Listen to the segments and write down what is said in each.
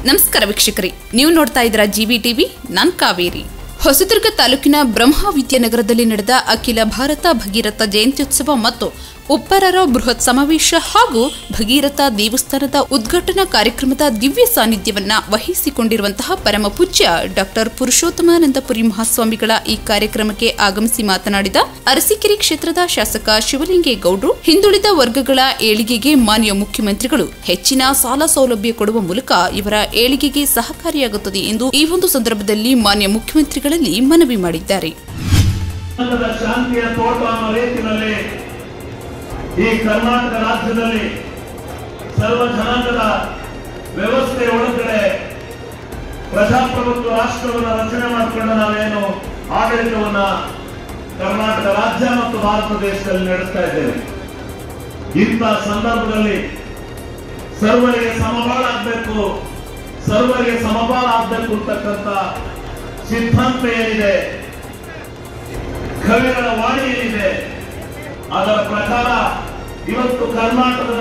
ನಮಸ್ಕಾರ ವೀಕ್ಷಕರೇ ನೀವು ನೋಡ್ತಾ ಇದ್ದೀರಾ ಜಿಬಿ ಟಿವಿ ನಾನ್ ಕಾವೇರಿ ಹೊಸದುರ್ಗ ತಾಲೂಕಿನ ಬ್ರಹ್ಮ ವಿದ್ಯಾನಗರದಲ್ಲಿ ನಡೆದ ಅಖಿಲ ಭಾರತ ಭಗೀರಥ ಜಯಂತ್ಯುತ್ಸವ ಮತ್ತು ಉಪ್ಪರರ ಬೃಹತ್ ಸಮಾವೇಶ ಹಾಗೂ ಭಗೀರಥ ದೇವಸ್ಥಾನದ ಉದ್ಘಾಟನಾ ಕಾರ್ಯಕ್ರಮದ ದಿವ್ಯ ಸಾನ್ನಿಧ್ಯವನ್ನ ವಹಿಸಿಕೊಂಡಿರುವಂತಹ ಪರಮ ಪೂಜ್ಯ ಡಾಕ್ಟರ್ ಪುರುಷೋತ್ತಮಾನಂದಪುರಿ ಮಹಾಸ್ವಾಮಿಗಳ ಈ ಕಾರ್ಯಕ್ರಮಕ್ಕೆ ಆಗಮಿಸಿ ಮಾತನಾಡಿದ ಅರಸೀಕೆರೆ ಕ್ಷೇತ್ರದ ಶಾಸಕ ಶಿವಲಿಂಗೇಗೌಡರು ಹಿಂದುಳಿದ ವರ್ಗಗಳ ಏಳಿಗೆಗೆ ಮಾನ್ಯ ಮುಖ್ಯಮಂತ್ರಿಗಳು ಹೆಚ್ಚಿನ ಸಾಲ ಸೌಲಭ್ಯ ಕೊಡುವ ಮೂಲಕ ಇವರ ಏಳಿಗೆಗೆ ಸಹಕಾರಿಯಾಗುತ್ತದೆ ಎಂದು ಈ ಒಂದು ಸಂದರ್ಭದಲ್ಲಿ ಮಾನ್ಯ ಮುಖ್ಯಮಂತ್ರಿಗಳಲ್ಲಿ ಮನವಿ ಮಾಡಿದ್ದಾರೆ ಜನಾಂಗದ ಶಾಂತಿಯ ತೋಟ ಅನ್ನೋ ರೀತಿಯಲ್ಲಿ ಈ ಕರ್ನಾಟಕ ರಾಜ್ಯದಲ್ಲಿ ಸರ್ವ ಜನಾಂಗದ ವ್ಯವಸ್ಥೆ ಒಳಗಡೆ ಪ್ರಜಾಪ್ರಭುತ್ವ ರಾಷ್ಟ್ರವನ್ನು ರಚನೆ ಮಾಡಿಕೊಂಡು ನಾವೇನು ಆಡಳಿತವನ್ನ ಕರ್ನಾಟಕ ರಾಜ್ಯ ಮತ್ತು ಭಾರತ ದೇಶದಲ್ಲಿ ನಡೆಸ್ತಾ ಇದ್ದೇವೆ ಇಂಥ ಸಂದರ್ಭದಲ್ಲಿ ಸರ್ವರಿಗೆ ಸಮಬಾಳ ಆಗ್ಬೇಕು ಸರ್ವರಿಗೆ ಸಮಬಾಳ ಆಗ್ಬೇಕು ಅಂತಕ್ಕಂಥ ಸಿದ್ಧಾಂತ ಏನಿದೆ ಕವಿಗಳ ವಾಣಿ ಏನಿದೆ ಅದರ ಪ್ರಕಾರ ಇವತ್ತು ಕರ್ನಾಟಕದ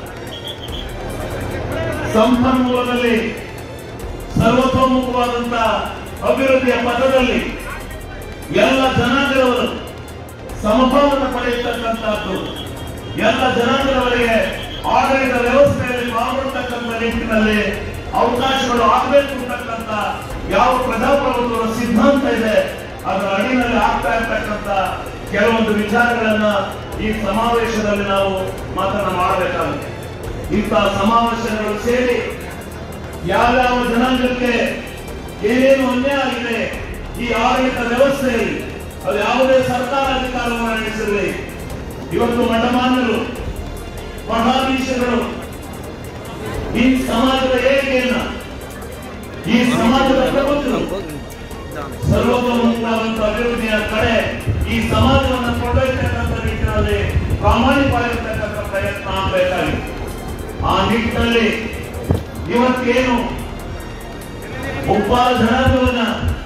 ಸಂಪನ್ಮೂಲದಲ್ಲಿ ಸರ್ವತೋಮುಖವಾದಂತ ಅಭಿವೃದ್ಧಿಯ ಪಥದಲ್ಲಿ ಎಲ್ಲ ಜನಾಂಗದವರು ಸಮಭಾವನ ಪಡೆಯತಕ್ಕಂಥದ್ದು ಎಲ್ಲ ಜನಾಂಗದವರಿಗೆ ಆಡಳಿತ ವ್ಯವಸ್ಥೆಯಲ್ಲಿ ಪಾಲ್ಗೊಳ್ತಕ್ಕಂಥ ನಿಟ್ಟಿನಲ್ಲಿ ಅವಕಾಶಗಳು ಆಗಬೇಕು ಅಂತಕ್ಕಂಥ ಯಾವ ಪ್ರಜಾಪ್ರಭುತ್ವದ ಸಿದ್ಧಾಂತ ಇದೆ ಅದರ ಅಡಿನಲ್ಲಿ ಆಗ್ತಾ ಇರ್ತಕ್ಕಂಥ ಕೆಲವೊಂದು ವಿಚಾರಗಳನ್ನ ಈ ಸಮಾವೇಶದಲ್ಲಿ ನಾವು ಮಾತನ್ನ ಮಾಡಬೇಕಾಗುತ್ತೆ ಇಂತಹ ಸಮಾವೇಶಗಳು ಸೇರಿ ಯಾವ್ಯಾವ ಜನಾಂಗಕ್ಕೆ ಏನೇನು ಅನ್ಯಾಯ ಆಗಿದೆ ಈ ಆಡಳಿತ ವ್ಯವಸ್ಥೆಯಲ್ಲಿ ಅದು ಯಾವುದೇ ಸರ್ಕಾರ ಅಧಿಕಾರವನ್ನು ನಡೆಸಿರಲಿ ಇವತ್ತು ಮಠಮಾನ್ಯರು ಮಠಾಧೀಶರು ಈ ಸಮಾಜದ ಏಳಿಗೆಯನ್ನ ಈ ಸಮಾಜದ ಪ್ರಬುದ್ಧರು ಸರ್ವತೋಮುಖವಾದಂತಹ ಅಭಿವೃದ್ಧಿಯ ಕಡೆ ಈ ಸಮಾಜವನ್ನು ಕೊಂಡೊಯ್ತಕ್ಕಂಥ ನಿಟ್ಟಿನಲ್ಲಿ ಪ್ರಾಮಾಣಿಕವಾಗಿರ್ತಕ್ಕಂಥ ಪ್ರಯತ್ನ ಆಗಬೇಕಾಗಿದೆ ಆ ನಿಟ್ಟಿನಲ್ಲಿ ಇವತ್ತೇನು ಉಪ್ಪಾರ ಜನಾಂಗವನ್ನ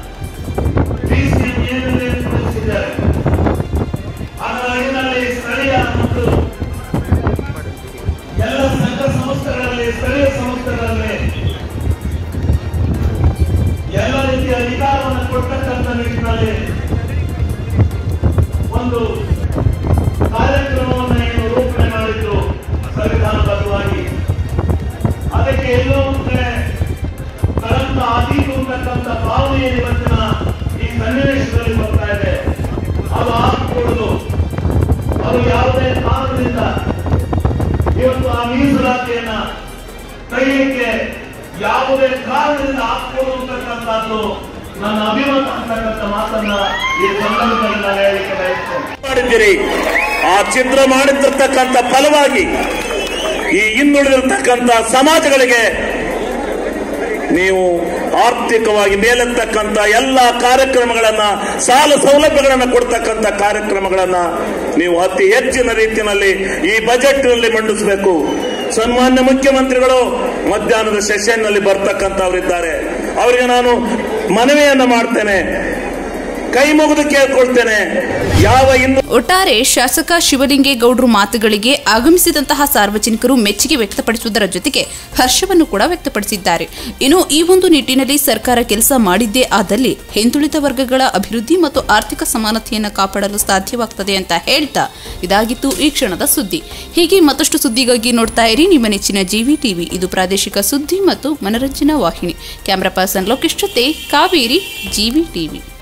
ತಿಳಿಸಿದ್ದಾರೆ ಅದರ ಅಡಿನಲ್ಲಿ ಸ್ಥಳೀಯ ಮತ್ತು ಎಲ್ಲ ಸಂಘ ಸಂಸ್ಥೆಗಳಲ್ಲಿ ಸ್ಥಳೀಯ ಸಂಸ್ಥೆಗಳಲ್ಲಿ ಎಲ್ಲ ರೀತಿಯ ಅಧಿಕಾರವನ್ನು ಕೊಡ್ತಕ್ಕಂಥ ನಿಟ್ಟಿನಲ್ಲಿ ಒಂದು ಕಾರ್ಯಕ್ರಮವನ್ನು ಏನು ರೂಪಣೆ ಮಾಡಿದ್ರು ಸಂವಿಧಾನಬದ್ಧವಾಗಿ ಅದಕ್ಕೆ ಎಲ್ಲೋ ಒಂದು ಕಡೆ ಕಳಂಕ ಆದೀತು ಅಂತಕ್ಕಂಥ ಭಾವನೆ ಏನು ಇವತ್ತಿನ ಈ ಸನ್ನಿವೇಶದಲ್ಲಿ ಬರ್ತಾ ಇದೆ ಅದು ಆಗಕೂಡದು ಅದು ಯಾವುದೇ ಕಾರಣದಿಂದ ಇವತ್ತು ಆ ಮೀಸಲಾತಿಯನ್ನ ಕೈಯಕ್ಕೆ ಯಾವುದೇ ಕಾರಣದಿಂದ ಹಾಕ್ಬೋದು ಅಂತಕ್ಕಂಥದ್ದು ನನ್ನ ಅಭಿಮತ ಅಂತಕ್ಕಂಥ ಮಾತನ್ನ ಈ ಸಂದರ್ಭದಲ್ಲಿ ನಾನು ಹೇಳಲಿಕ್ಕೆ ಬಯಸ್ತೇನೆ ಮಾಡಿದ್ದೀರಿ ಆ ಚಿತ್ರ ಮಾಡಿರ್ತಕ್ಕಂಥ ಫಲವಾಗಿ ಈ ಹಿಂದುಳಿದಿರ್ತಕ್ಕಂಥ ಸಮಾಜಗಳಿಗೆ ನೀವು ಆರ್ಥಿಕವಾಗಿ ಮೇಲೆತ್ತಕ್ಕಂಥ ಎಲ್ಲ ಕಾರ್ಯಕ್ರಮಗಳನ್ನ ಸಾಲ ಸೌಲಭ್ಯಗಳನ್ನ ಕೊಡ್ತಕ್ಕಂಥ ಕಾರ್ಯಕ್ರಮಗಳನ್ನ ನೀವು ಅತಿ ಹೆಚ್ಚಿನ ರೀತಿಯಲ್ಲಿ ಈ ಬಜೆಟ್ ನಲ್ಲಿ ಮಂಡಿಸಬೇಕು ಸನ್ಮಾನ್ಯ ಮುಖ್ಯಮಂತ್ರಿಗಳು ಮಧ್ಯಾಹ್ನದ ಸೆಷನ್ ನಲ್ಲಿ ಬರ್ತಕ್ಕಂಥವರಿದ್ದಾರೆ ಅವರಿಗೆ ನಾನು ಮನವಿಯನ್ನ ಮಾಡ್ತೇನೆ ಕೈ ಮುಗಿದು ಕೇಳ್ಕೊಳ್ತೇನೆ ಯಾವ ಹಿಂದೂ ಒಟ್ಟಾರೆ ಶಾಸಕ ಶಿವಲಿಂಗೇಗೌಡರು ಮಾತುಗಳಿಗೆ ಆಗಮಿಸಿದಂತಹ ಸಾರ್ವಜನಿಕರು ಮೆಚ್ಚುಗೆ ವ್ಯಕ್ತಪಡಿಸುವುದರ ಜೊತೆಗೆ ಹರ್ಷವನ್ನು ಕೂಡ ವ್ಯಕ್ತಪಡಿಸಿದ್ದಾರೆ ಇನ್ನು ಈ ಒಂದು ನಿಟ್ಟಿನಲ್ಲಿ ಸರ್ಕಾರ ಕೆಲಸ ಮಾಡಿದ್ದೇ ಆದಲ್ಲಿ ಹಿಂದುಳಿದ ವರ್ಗಗಳ ಅಭಿವೃದ್ಧಿ ಮತ್ತು ಆರ್ಥಿಕ ಸಮಾನತೆಯನ್ನು ಕಾಪಾಡಲು ಸಾಧ್ಯವಾಗ್ತದೆ ಅಂತ ಹೇಳ್ತಾ ಇದಾಗಿತ್ತು ಈ ಕ್ಷಣದ ಸುದ್ದಿ ಹೀಗೆ ಮತ್ತಷ್ಟು ಸುದ್ದಿಗಾಗಿ ನೋಡ್ತಾ ಇರಿ ನಿಮ್ಮ ನೆಚ್ಚಿನ ಜಿವಿ ಟಿವಿ ಇದು ಪ್ರಾದೇಶಿಕ ಸುದ್ದಿ ಮತ್ತು ಮನರಂಜನಾ ವಾಹಿನಿ ಕ್ಯಾಮರಾ ಪರ್ಸನ್ ಲೋಕೇಶ್ ಜೊತೆ ಕಾವೇರಿ ಜಿವಿ ಟಿವಿ